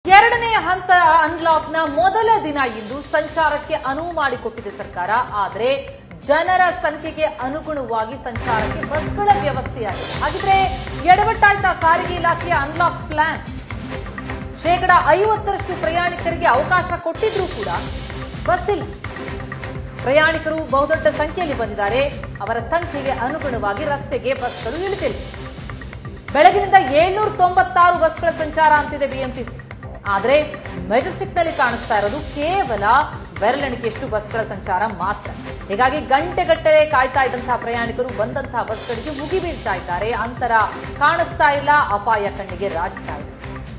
ಎರಡನೇ ಹಂತ ಅನ್ಲಾಕ್ನ ಮೊದಲ ದಿನ ಇಂದು ಸಂಚಾರಕ್ಕೆ ಅನುವು ಮಾಡಿಕೊಟ್ಟಿದೆ ಸರ್ಕಾರ ಆದರೆ ಜನರ ಸಂಖ್ಯೆಗೆ ಅನುಗುಣವಾಗಿ ಸಂಚಾರಕ್ಕೆ ಬಸ್ಗಳ ವ್ಯವಸ್ಥೆಯಾಗಿದೆ ಹಾಗಿದ್ರೆ ಎಡವಟ್ಟಾಯ್ತಾ ಸಾರಿಗೆ ಇಲಾಖೆಯ ಅನ್ಲಾಕ್ ಪ್ಲಾನ್ ಶೇಕಡ ಐವತ್ತರಷ್ಟು ಪ್ರಯಾಣಿಕರಿಗೆ ಅವಕಾಶ ಕೊಟ್ಟಿದ್ರೂ ಕೂಡ ಬಸ್ ಇಲ್ಲ ಪ್ರಯಾಣಿಕರು ಬಹುದೊಡ್ಡ ಸಂಖ್ಯೆಯಲ್ಲಿ ಬಂದಿದ್ದಾರೆ ಅವರ ಸಂಖ್ಯೆಗೆ ಅನುಗುಣವಾಗಿ ರಸ್ತೆಗೆ ಬಸ್ಗಳು ಇಳಿದಿಲ್ಲ ಬೆಳಗಿನಿಂದ ಏಳ್ನೂರ ತೊಂಬತ್ತಾರು ಬಸ್ಗಳ ಸಂಚಾರ ಅಂತಿದೆ ಬಿಎಂಟಿಸಿ ಆದರೆ ಮೆಜೆಸ್ಟಿಕ್ನಲ್ಲಿ ಕಾಣಿಸ್ತಾ ಇರೋದು ಕೇವಲ ಬೆರಳೆಣಿಕೆಯಷ್ಟು ಬಸ್ಗಳ ಸಂಚಾರ ಮಾತ್ರ ಹೀಗಾಗಿ ಗಂಟೆಗಟ್ಟಲೆ ಕಾಯ್ತಾ ಇದ್ದಂತಹ ಪ್ರಯಾಣಿಕರು ಬಂದಂತಹ ಬಸ್ಗಳಿಗೆ ಮುಗಿಬೀಳ್ತಾ ಇದ್ದಾರೆ ಅಂತರ ಕಾಣಿಸ್ತಾ ಇಲ್ಲ ಅಪಾಯ ಕಣ್ಣಿಗೆ ರಾಜ್ತಾ ಇದೆ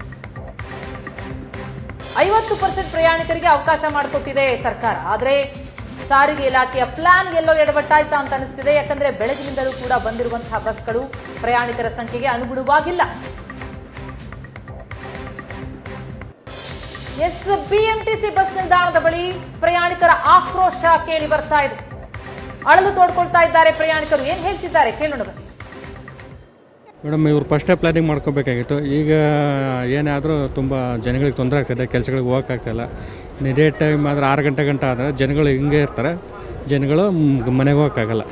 ಐವತ್ತು ಪರ್ಸೆಂಟ್ ಪ್ರಯಾಣಿಕರಿಗೆ ಅವಕಾಶ ಮಾಡಿಕೊಟ್ಟಿದೆ ಸರ್ಕಾರ ಆದರೆ ಸಾರಿಗೆ ಇಲಾಖೆಯ ಪ್ಲಾನ್ ಎಲ್ಲೋ ಎಡವಟ್ಟಾಯ್ತಾ ಅಂತ ಅನಿಸ್ತಿದೆ ಯಾಕಂದ್ರೆ ಬೆಳಗಿನಿಂದಲೂ ಕೂಡ ಬಂದಿರುವಂತಹ ಬಸ್ಗಳು ಪ್ರಯಾಣಿಕರ ಸಂಖ್ಯೆಗೆ ಅನುಗುಣವಾಗಿಲ್ಲ ಎಸ್ ಬಿಎಂಟಿಸಿ ಬಸ್ ನಿಲ್ದಾಣದ ಬಳಿ ಪ್ರಯಾಣಿಕರ ಆಕ್ರೋಶ ಕೇಳಿ ಬರ್ತಾ ಇದೆ ಅಳಲು ತೋಡ್ಕೊಳ್ತಾ ಇದ್ದಾರೆ ಪ್ರಯಾಣಿಕರು ಏನ್ ಹೇಳ್ತಿದ್ದಾರೆ ಕೇಳೋಣ ಬನ್ನಿ ಮೇಡಮ್ ಇವ್ರು ಫಸ್ಟೇ ಪ್ಲಾನಿಂಗ್ ಮಾಡ್ಕೋಬೇಕಾಗಿತ್ತು ಈಗ ಏನಾದರೂ ತುಂಬ ಜನಗಳಿಗೆ ತೊಂದರೆ ಆಗ್ತದೆ ಕೆಲಸಗಳಿಗೆ ಹೋಗೋಕ್ಕಾಗ್ತಾಯಿಲ್ಲ ಇದೇ ಟೈಮ್ ಆದರೆ ಆರು ಗಂಟೆ ಗಂಟೆ ಆದರೆ ಜನಗಳು ಹಿಂಗೆ ಇರ್ತಾರೆ ಜನಗಳು ಮ್- ಮನೆಗೆ ಹೋಗೋಕ್ಕಾಗಲ್ಲ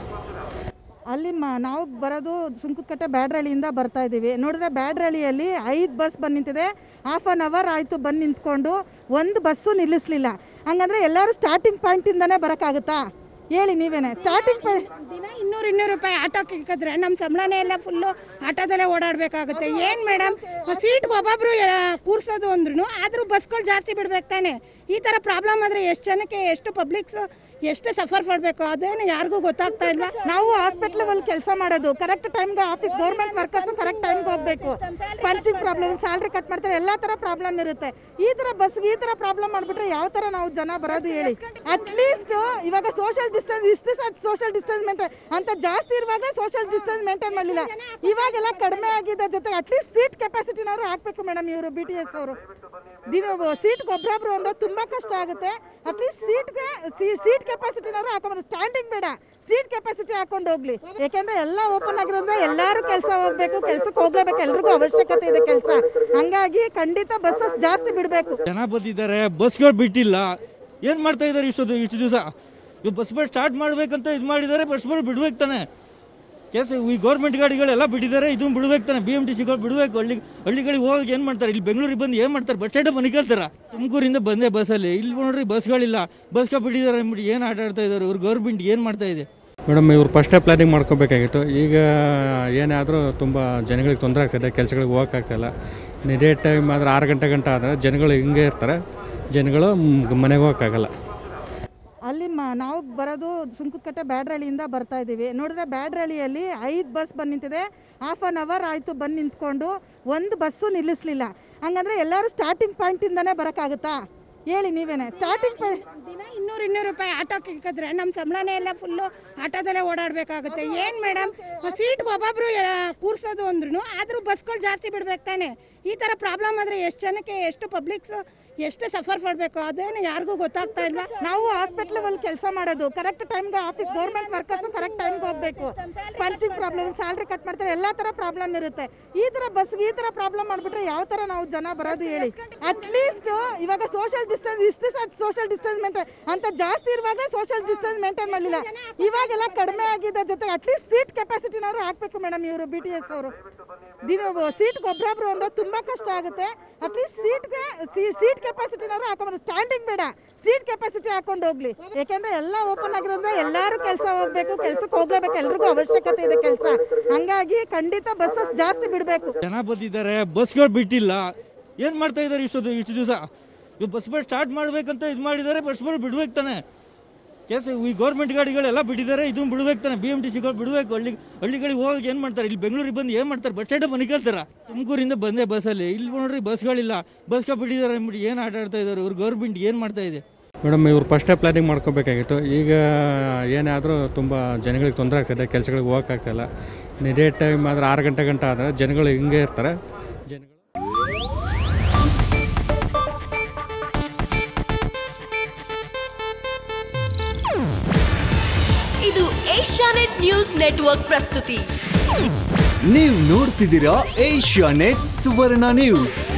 ಅಲ್ಲಿ ಮ ನಾವು ಬರೋದು ಸುಂಕದಕಟ್ಟೆ ಬ್ಯಾಡ್ರಳ್ಳಿಯಿಂದ ಬರ್ತಾ ಇದ್ದೀವಿ ನೋಡಿದ್ರೆ ಬ್ಯಾಡ್ರಳ್ಳಿಯಲ್ಲಿ ಐದು ಬಸ್ ಬಂದು ನಿಂತಿದೆ ಹಾಫ್ ಆನ್ ಅವರ್ ಆಯಿತು ಬಂದು ನಿಂತ್ಕೊಂಡು ಒಂದು ಬಸ್ಸು ನಿಲ್ಲಿಸ್ಲಿಲ್ಲ ಹಂಗಂದ್ರೆ ಎಲ್ಲರೂ ಸ್ಟಾರ್ಟಿಂಗ್ ಪಾಯಿಂಟಿಂದನೇ ಬರೋಕ್ಕಾಗುತ್ತಾ ಹೇಳಿ ನೀವೇನೆ ಸ್ಟಾರ್ಟಿಂಗ್ ಪಾಯಿಂಟ್ ದಿನ ಇನ್ನೂರು ಇನ್ನೂರು ರೂಪಾಯಿ ಆಟೋಕ್ಕೆ ಇಕ್ಕಿದ್ರೆ ನಮ್ಮ ಸಂಬಳನೇ ಎಲ್ಲ ಫುಲ್ಲು ಆಟೋದಲ್ಲೇ ಓಡಾಡಬೇಕಾಗುತ್ತೆ ಏನು ಮೇಡಮ್ ಸೀಟ್ ಒಬ್ಬೊಬ್ರು ಕೂರ್ಸೋದು ಅಂದ್ರೂ ಆದರೂ ಬಸ್ಗಳು ಜಾಸ್ತಿ ಬಿಡ್ಬೇಕು ತಾನೆ ಈ ಥರ ಪ್ರಾಬ್ಲಮ್ ಆದರೆ ಎಷ್ಟು ಜನಕ್ಕೆ ಎಷ್ಟು ಪಬ್ಲಿಕ್ಸ್ ಎಷ್ಟು ಸಫರ್ ಪಡಬೇಕು ಅದೇನು ಯಾರಿಗೂ ಗೊತ್ತಾಗ್ತಾ ಇಲ್ಲ ನಾವು ಹಾಸ್ಪಿಟ್ಲಲ್ಲಿ ಕೆಲಸ ಮಾಡೋದು ಕರೆಕ್ಟ್ ಟೈಮ್ಗೆ ಆಫೀಸ್ ಗೌರ್ಮೆಂಟ್ ವರ್ಕರ್ಸು ಕರೆಕ್ಟ್ ಟೈಮ್ಗೆ ಹೋಗ್ಬೇಕು ಪಂಚಿಂಗ್ ಪ್ರಾಬ್ಲಮ್ ಸ್ಯಾಲ್ರಿ ಕಟ್ ಮಾಡ್ತಾರೆ ಎಲ್ಲ ಥರ ಪ್ರಾಬ್ಲಮ್ ಇರುತ್ತೆ ಈ ಥರ ಬಸ್ ಈ ಥರ ಪ್ರಾಬ್ಲಮ್ ಮಾಡಿಬಿಟ್ರೆ ಯಾವ ಥರ ನಾವು ಜನ ಬರೋದು ಹೇಳಿ ಅಟ್ಲೀಸ್ಟ್ ಇವಾಗ ಸೋಷಿಯಲ್ ಡಿಸ್ಟೆನ್ಸ್ ಇಷ್ಟು ಸೋಷಿಯಲ್ ಡಿಸ್ಟೆನ್ಸ್ ಮೇಂಟೈನ್ ಅಂತ ಜಾಸ್ತಿ ಇರುವಾಗ ಸೋಷಿಯಲ್ ಡಿಸ್ಟೆನ್ಸ್ ಮೇಂಟೈನ್ ಮಾಡಲಿಲ್ಲ ಇವಾಗೆಲ್ಲ ಕಡಿಮೆ ಆಗಿದೆ ಜೊತೆ ಅಟ್ಲೀಸ್ಟ್ ಸೀಟ್ ಕೆಪಾಸಿಟಿನಾದ್ರು ಹಾಕ್ಬೇಕು ಮೇಡಮ್ ಇವರು ಬಿ ಟಿ ಎಸ್ ಅವರು ದಿನ ಸೀಟ್ ಒಬ್ರೊಬ್ರು ಅಂದ್ರೆ ತುಂಬಾ ಕಷ್ಟ ಆಗುತ್ತೆ ಅಟ್ಲೀಸ್ಟ್ ಸೀಟ್ಗೆ ಸೀಟ್ ಕೆಪಾಸಿಟಿನಾದ್ರು ಹಾಕೊಂಡು ಸ್ಟ್ಯಾಂಡಿಂಗ್ ಬೇಡ ಸೀಟ್ ಕೆಪಾಸಿಟಿ ಹಾಕೊಂಡು ಹೋಗ್ಲಿ ಯಾಕಂದ್ರೆ ಎಲ್ಲ ಓಪನ್ ಆಗಿರೋದ್ರಿಂದ ಎಲ್ಲಾರು ಕೆಲಸ ಹೋಗ್ಬೇಕು ಕೆಲ್ಸಕ್ಕೆ ಹೋಗ್ಲೇಬೇಕು ಎಲ್ರಿಗೂ ಅವಶ್ಯಕತೆ ಇದೆ ಕೆಲಸ ಹಂಗಾಗಿ ಖಂಡಿತ ಬಸ್ಸಸ್ ಜಾಸ್ತಿ ಬಿಡಬೇಕು ಜನ ಬಂದಿದ್ದಾರೆ ಬಸ್ಗಳು ಬಿಟ್ಟಿಲ್ಲ ಏನು ಮಾಡ್ತಾ ಇದ್ದಾರೆ ಇಷ್ಟೊಂದು ಇಷ್ಟು ದಿವಸ ಇವು ಬಸ್ಗಳು ಸ್ಟಾರ್ಟ್ ಮಾಡಬೇಕಂತ ಇದು ಮಾಡಿದ್ದಾರೆ ಬಸ್ಗಳು ಬಿಡ್ಬೇಕು ತಾನೆ ಕೆಲಸ ಈ ಗೌರ್ಮೆಂಟ್ ಗಾಡಿಗಳೆಲ್ಲ ಬಿಟ್ಟಿದ್ದಾರೆ ಇದನ್ನು ಬಿಡ್ಬೇಕು ತಾನೆ ಬಿ ಎಮ್ ಟಿ ಸಿಗಳು ಬಿಡಬೇಕು ಹಳ್ಳಿ ಹಳ್ಳಿಗಳಿಗೆ ಹೋಗಿ ಏನು ಮಾಡ್ತಾರೆ ಇಲ್ಲಿ ಬೆಂಗಳೂರಿಗೆ ಬಂದು ಏನು ಮಾಡ್ತಾರೆ ಬಸ್ ಸ್ಟ್ಯಾಂಡ್ ಬಂದು ನಿಲ್ತಾರೆ ತುಮಕೂರಿಂದ ಬಂದೆ ಬಸ್ಸಲ್ಲಿ ಇಲ್ಲಿ ನೋಡ್ರಿ ಬಸ್ಗಳಿಲ್ಲ ಬಸ್ಗಳು ಬಿಟ್ಟಿದ್ದಾರೆ ಅಂದ್ಬಿಟ್ಟು ಏನು ಆಟ ಆಡ್ತಾ ಇದ್ದಾರೆ ಇವ್ರು ಗೌರ್ಮೆಂಟ್ ಏನು ಮಾಡ್ತಾ ಇದೆ ಮೇಡಮ್ ಇವ್ರು ಫಸ್ಟೇ ಪ್ಲಾನಿಂಗ್ ಮಾಡ್ಕೋಬೇಕಾಗಿತ್ತು ಈಗ ಏನಾದರೂ ತುಂಬ ಜನಗಳಿಗೆ ತೊಂದರೆ ಆಗ್ತದೆ ಕೆಲಸಗಳಿಗೆ ಹೋಗೋಕ್ಕಾಗ್ತಾಯಿಲ್ಲ ಇದೇ ಟೈಮ್ ಆದರೆ ಆರು ಗಂಟೆ ಗಂಟೆ ಆದರೆ ಜನಗಳು ಹಿಂಗೆ ಇರ್ತಾರೆ ಜನಗಳು ಮ್- ಮನೆಗೆ ಹೋಗೋಕ್ಕಾಗಲ್ಲ ಅಲ್ಲಿ ಮ ನಾವು ಬರೋದು ಸುಂಕದಕಟ್ಟೆ ಬ್ಯಾಡ್ರಳ್ಳಿಯಿಂದ ಬರ್ತಾ ಇದ್ದೀವಿ ನೋಡಿದ್ರೆ ಬ್ಯಾಡ್ರಳ್ಳಿಯಲ್ಲಿ ಐದು ಬಸ್ ಬಂದು ನಿಂತಿದೆ ಹಾಫ್ ಆನ್ ಅವರ್ ಆಯಿತು ಬಂದು ನಿಂತ್ಕೊಂಡು ಒಂದು ಬಸ್ಸು ನಿಲ್ಲಿಸ್ಲಿಲ್ಲ ಹಂಗಂದ್ರೆ ಎಲ್ಲರೂ ಸ್ಟಾರ್ಟಿಂಗ್ ಪಾಯಿಂಟಿಂದನೇ ಬರೋಕ್ಕಾಗುತ್ತಾ ಹೇಳಿ ನೀವೇನೆ ಸ್ಟಾರ್ಟಿಂಗ್ ಪಾಯಿಂಟ್ ದಿನ ಇನ್ನೂರು ಇನ್ನೂರು ರೂಪಾಯಿ ಆಟೋಕ್ಕೆ ಇಕ್ಕಿದ್ರೆ ನಮ್ಮ ಸಂಬಳನೇ ಎಲ್ಲ ಫುಲ್ಲು ಆಟೋದಲ್ಲೇ ಓಡಾಡಬೇಕಾಗುತ್ತೆ ಏನು ಮೇಡಮ್ ಸೀಟ್ ಒಬ್ಬೊಬ್ರು ಕೂರ್ಸೋದು ಅಂದ್ರೂ ಆದರೂ ಬಸ್ಗಳು ಜಾಸ್ತಿ ಬಿಡ್ಬೇಕು ತಾನೆ ಈ ಥರ ಪ್ರಾಬ್ಲಮ್ ಆದರೆ ಎಷ್ಟು ಜನಕ್ಕೆ ಎಷ್ಟು ಪಬ್ಲಿಕ್ಸ್ ಎಷ್ಟು ಸಫರ್ ಪಡಬೇಕು ಅದೇನು ಯಾರಿಗೂ ಗೊತ್ತಾಗ್ತಾ ಇಲ್ಲ ನಾವು ಹಾಸ್ಪಿಟ್ಲಲ್ಲಿ ಕೆಲಸ ಮಾಡೋದು ಕರೆಕ್ಟ್ ಟೈಮ್ಗೆ ಆಫೀಸ್ ಗೌರ್ಮೆಂಟ್ ವರ್ಕರ್ಸು ಕರೆಕ್ಟ್ ಟೈಮ್ಗೆ ಹೋಗ್ಬೇಕು ಪಂಚಿಂಗ್ ಪ್ರಾಬ್ಲಮ್ ಸ್ಯಾಲ್ರಿ ಕಟ್ ಮಾಡ್ತಾರೆ ಎಲ್ಲ ಥರ ಪ್ರಾಬ್ಲಮ್ ಇರುತ್ತೆ ಈ ಥರ ಬಸ್ ಈ ಥರ ಪ್ರಾಬ್ಲಮ್ ಮಾಡಿಬಿಟ್ರೆ ಯಾವ ಥರ ನಾವು ಜನ ಬರೋದು ಹೇಳಿ ಅಟ್ಲೀಸ್ಟ್ ಇವಾಗ ಸೋಷಿಯಲ್ ಡಿಸ್ಟೆನ್ಸ್ ಇಷ್ಟು ಸೋಷಿಯಲ್ ಡಿಸ್ಟೆನ್ಸ್ ಮೇಂಟೈನ್ ಅಂತ ಜಾಸ್ತಿ ಇರುವಾಗ ಸೋಷಿಯಲ್ ಡಿಸ್ಟೆನ್ಸ್ ಮೇಂಟೈನ್ ಮಾಡಲಿಲ್ಲ ಇವಾಗೆಲ್ಲ ಕಡಿಮೆ ಆಗಿದೆ ಜೊತೆ ಅಟ್ಲೀಸ್ಟ್ ಸೀಟ್ ಕೆಪಾಸಿಟಿನಾದ್ರು ಹಾಕ್ಬೇಕು ಮೇಡಮ್ ಇವರು ಬಿ ಟಿ ಎಸ್ ಅವರು ದಿನ ಸೀಟ್ಗೆ ಒಬ್ರೊಬ್ರು ಅಂದ್ರೆ ತುಂಬಾ ಕಷ್ಟ ಆಗುತ್ತೆ ಅಟ್ಲೀಸ್ಟ್ ಸೀಟ್ಗೆ ಸೀಟ್ ಕೆಪಾಸಿಟಿನಾದ್ರು ಹಾಕೊಂಡು ಸ್ಟ್ಯಾಂಡಿಂಗ್ ಬೇಡ ಸೀಟ್ ಕೆಪಾಸಿಟಿ ಹಾಕೊಂಡು ಹೋಗ್ಲಿ ಯಾಕಂದ್ರೆ ಎಲ್ಲ ಓಪನ್ ಆಗಿರೋದ್ರಿಂದ ಎಲ್ಲಾರು ಕೆಲಸ ಹೋಗ್ಬೇಕು ಕೆಲ್ಸಕ್ಕೆ ಹೋಗ್ಲೇಬೇಕು ಎಲ್ರಿಗೂ ಅವಶ್ಯಕತೆ ಇದೆ ಕೆಲಸ ಹಂಗಾಗಿ ಖಂಡಿತ ಬಸ್ಸಸ್ ಜಾಸ್ತಿ ಬಿಡಬೇಕು ಜನ ಬಂದಿದ್ದಾರೆ ಬಸ್ಗಳು ಬಿಟ್ಟಿಲ್ಲ ಏನು ಮಾಡ್ತಾ ಇದ್ದಾರೆ ಇಷ್ಟೊಂದು ಇಷ್ಟು ದಿವಸ ಇವು ಬಸ್ಗಳು ಸ್ಟಾರ್ಟ್ ಮಾಡಬೇಕಂತ ಇದು ಮಾಡಿದ್ದಾರೆ ಬಸ್ಗಳು ಬಿಡ್ಬೇಕು ತಾನೆ ಕೆಲಸ ಈ ಗೌರ್ಮೆಂಟ್ ಗಾಡಿಗಳೆಲ್ಲ ಬಿಟ್ಟಿದ್ದಾರೆ ಇದನ್ನು ಬಿಡ್ಬೇಕು ತಾನೆ ಬಿ ಎಮ್ ಟಿ ಸಿಗಳು ಬಿಡಬೇಕು ಹಳ್ಳಿ ಹಳ್ಳಿಗಳಿಗೆ ಹೋಗಿ ಏನು ಮಾಡ್ತಾರೆ ಇಲ್ಲಿ ಬೆಂಗಳೂರಿಗೆ ಬಂದು ಏನು ಮಾಡ್ತಾರೆ ಬಸ್ ಸ್ಟ್ಯಾಂಡ್ ಬಂದು ನಿಲ್ತಾರೆ ತುಮಕೂರಿಂದ ಬಂದೆ ಬಸ್ಸಲ್ಲಿ ಇಲ್ಲಿ ನೋಡ್ರಿ ಬಸ್ಗಳಿಲ್ಲ ಬಸ್ಗಳು ಬಿಟ್ಟಿದ್ದಾರೆ ಅಂದ್ಬಿಟ್ಟು ಏನು ಆಟ ಆಡ್ತಾ ಇದ್ದಾರೆ ಇವ್ರು ಗೌರ್ಮೆಂಟ್ ಏನು ಮಾಡ್ತಾ ಇದೆ ಮೇಡಮ್ ಇವ್ರು ಫಸ್ಟೇ ಪ್ಲಾನಿಂಗ್ ಮಾಡ್ಕೋಬೇಕಾಗಿತ್ತು ಈಗ ಏನಾದರೂ ತುಂಬ ಜನಗಳಿಗೆ ತೊಂದರೆ ಆಗ್ತದೆ ಕೆಲಸಗಳಿಗೆ ಹೋಗೋಕ್ಕಾಗ್ತಾಯಿಲ್ಲ ಇದೇ ಟೈಮ್ ಆದರೆ ಆರು ಗಂಟೆ ಗಂಟೆ ಆದರೆ ಜನಗಳು ಹಿಂಗೆ ಇರ್ತಾರೆ ಜನಗಳು ಇದು ಏಷ್ಯಾನೆಟ್ ನ್ಯೂಸ್ ನೆಟ್ವರ್ಕ್ ಪ್ರಸ್ತುತಿ ನೀವು ನೋಡ್ತಿದ್ದೀರಾ ಏಷ್ಯಾ ನೆಟ್ ಸುವರ್ಣ ನ್ಯೂಸ್